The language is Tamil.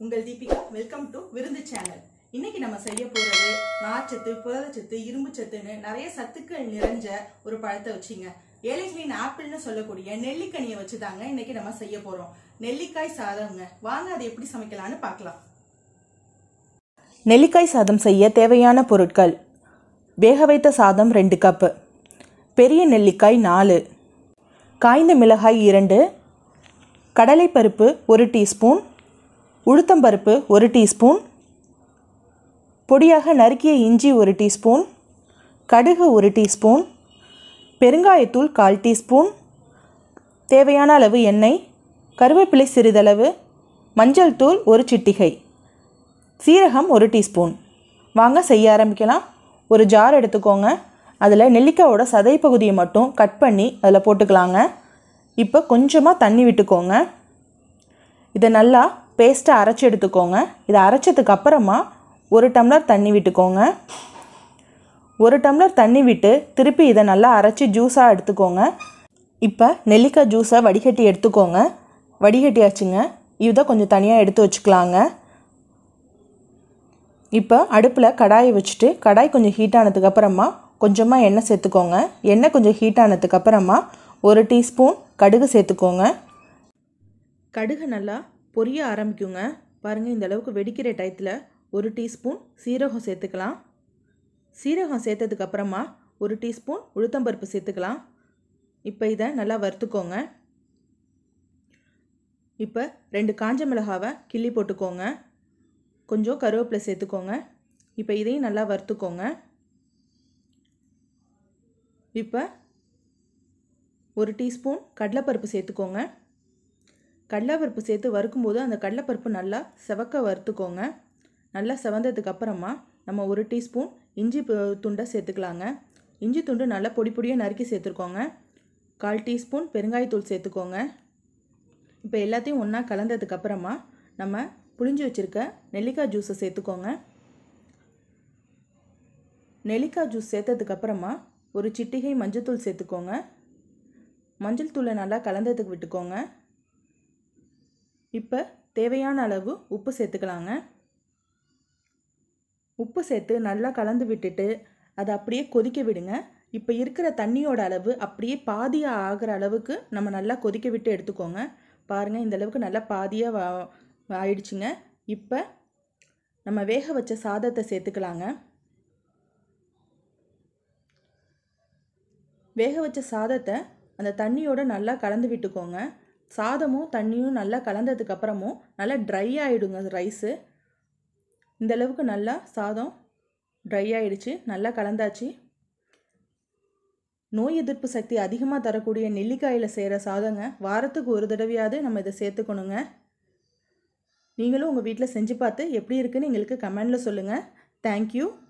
உங்கள் Deepika welcome to Virundhu channel இன்னைக்கு நம்ம செய்ய போறது நார்ச்சத்து புரதச்சத்து இரும்பு சத்துன்னு நிறைய சத்துக்கள் நிறைஞ்ச ஒரு பழத்தை வச்சுங்க ஏழைகளின் ஆப்பிள்னு சொல்லக்கூடிய நெல்லிக்கனியை வச்சுதாங்க இன்னைக்கு நம்ம செய்ய போறோம் நெல்லிக்காய் சாதம்ங்க வாங்க அதை எப்படி சமைக்கலாம்னு பார்க்கலாம் நெல்லிக்காய் சாதம் செய்ய தேவையான பொருட்கள் வேக வைத்த சாதம் ரெண்டு கப்பு பெரிய நெல்லிக்காய் நாலு காய்ந்த மிளகாய் இரண்டு கடலைப்பருப்பு ஒரு டீஸ்பூன் உளுத்தம்பருப்பு ஒரு டீஸ்பூன் பொடியாக நறுக்கிய இஞ்சி ஒரு டீஸ்பூன் கடுகு ஒரு டீஸ்பூன் பெருங்காயத்தூள் கால் டீஸ்பூன் தேவையான அளவு எண்ணெய் கருவேப்பிலை சிறிதளவு மஞ்சள் தூள் ஒரு சிட்டிகை சீரகம் ஒரு டீஸ்பூன் வாங்க செய்ய ஆரம்பிக்கலாம் ஒரு ஜார் எடுத்துக்கோங்க அதில் நெல்லிக்காயோட சதை பகுதியை மட்டும் கட் பண்ணி அதில் போட்டுக்கலாங்க இப்போ கொஞ்சமாக தண்ணி விட்டுக்கோங்க இதை நல்லா பேஸ்ட்டாக அரைச்சி எடுத்துக்கோங்க இதை அரைச்சதுக்கு அப்புறமா ஒரு டம்ளர் தண்ணி விட்டுக்கோங்க ஒரு டம்ளர் தண்ணி விட்டு திருப்பி இதை நல்லா அரைச்சி ஜூஸாக எடுத்துக்கோங்க இப்போ நெல்லிக்காய் ஜூஸை வடிகட்டி எடுத்துக்கோங்க வடிகட்டியாச்சுங்க இதை கொஞ்சம் தனியாக எடுத்து வச்சுக்கலாங்க இப்போ அடுப்பில் கடாயை வச்சுட்டு கடாய் கொஞ்சம் ஹீட் ஆனதுக்கப்புறமா கொஞ்சமாக எண்ணெய் சேர்த்துக்கோங்க எண்ணெய் கொஞ்சம் ஹீட் ஆனதுக்கப்புறமா ஒரு டீஸ்பூன் கடுகு சேர்த்துக்கோங்க கடுகு நல்லா பொரிய ஆரம்பிக்குங்க பாருங்கள் இந்த அளவுக்கு வெடிக்கிற டயத்தில் ஒரு டீஸ்பூன் சீரகம் சேர்த்துக்கலாம் சீரகம் சேர்த்ததுக்கப்புறமா ஒரு டீஸ்பூன் உளுத்தம்பருப்பு சேர்த்துக்கலாம் இப்போ இதை நல்லா வறுத்துக்கோங்க இப்போ ரெண்டு காஞ்ச மிளகாவை கிள்ளி போட்டுக்கோங்க கொஞ்சம் கருவேப்பிலை சேர்த்துக்கோங்க இப்போ இதையும் நல்லா வறுத்துக்கோங்க இப்போ ஒரு டீஸ்பூன் கடலைப்பருப்பு சேர்த்துக்கோங்க கடலைப்பருப்பு சேர்த்து வறுக்கும்போது அந்த கடலைப்பருப்பு நல்லா செவக்க வறுத்துக்கோங்க நல்லா செவந்ததுக்கு அப்புறமா நம்ம ஒரு டீஸ்பூன் இஞ்சி பு- துண்டை சேர்த்துக்கலாங்க இஞ்சி துண்டு நல்லா பொடி பொடியாக நறுக்கி சேர்த்துக்கோங்க கால் டீஸ்பூன் பெருங்காயத்தூள் சேர்த்துக்கோங்க இப்போ எல்லாத்தையும் ஒன்றா கலந்ததுக்கு அப்புறமா நம்ம புளிஞ்சு வச்சுருக்க நெல்லிக்காய் ஜூஸை சேர்த்துக்கோங்க நெல்லிக்காய் ஜூஸ் சேர்த்ததுக்கு அப்புறமா ஒரு சிட்டிகை மஞ்சத்தூள் சேர்த்துக்கோங்க மஞ்சள் தூளை நல்லா கலந்ததுக்கு விட்டுக்கோங்க இப்போ தேவையான அளவு உப்பு சேர்த்துக்கலாங்க உப்பு சேர்த்து நல்லா கலந்து விட்டுட்டு அதை அப்படியே கொதிக்க விடுங்க இப்போ இருக்கிற தண்ணியோட அளவு அப்படியே பாதியாக ஆகிற அளவுக்கு நம்ம நல்லா கொதிக்க விட்டு எடுத்துக்கோங்க பாருங்கள் இந்த அளவுக்கு நல்லா பாதியாக வா ஆயிடுச்சுங்க இப்போ நம்ம வேக வச்ச சாதத்தை சேர்த்துக்கலாங்க வேக வச்ச சாதத்தை அந்த தண்ணியோட நல்லா கலந்து விட்டுக்கோங்க சாதமும் தண்ணியும் நல்லா கலந்ததுக்கு அப்புறமும் நல்லா ட்ரை ஆகிடுங்க ரைஸு இந்த அளவுக்கு நல்லா சாதம் ட்ரை ஆயிடுச்சு நல்லா கலந்தாச்சு நோய் எதிர்ப்பு சக்தி அதிகமாக தரக்கூடிய நெல்லிக்காயில் செய்கிற சாதங்க வாரத்துக்கு ஒரு தடவையாவது நம்ம இதை சேர்த்துக்கணுங்க நீங்களும் உங்கள் வீட்டில் செஞ்சு பார்த்து எப்படி இருக்குன்னு எங்களுக்கு கமெண்டில் சொல்லுங்கள் தேங்க்யூ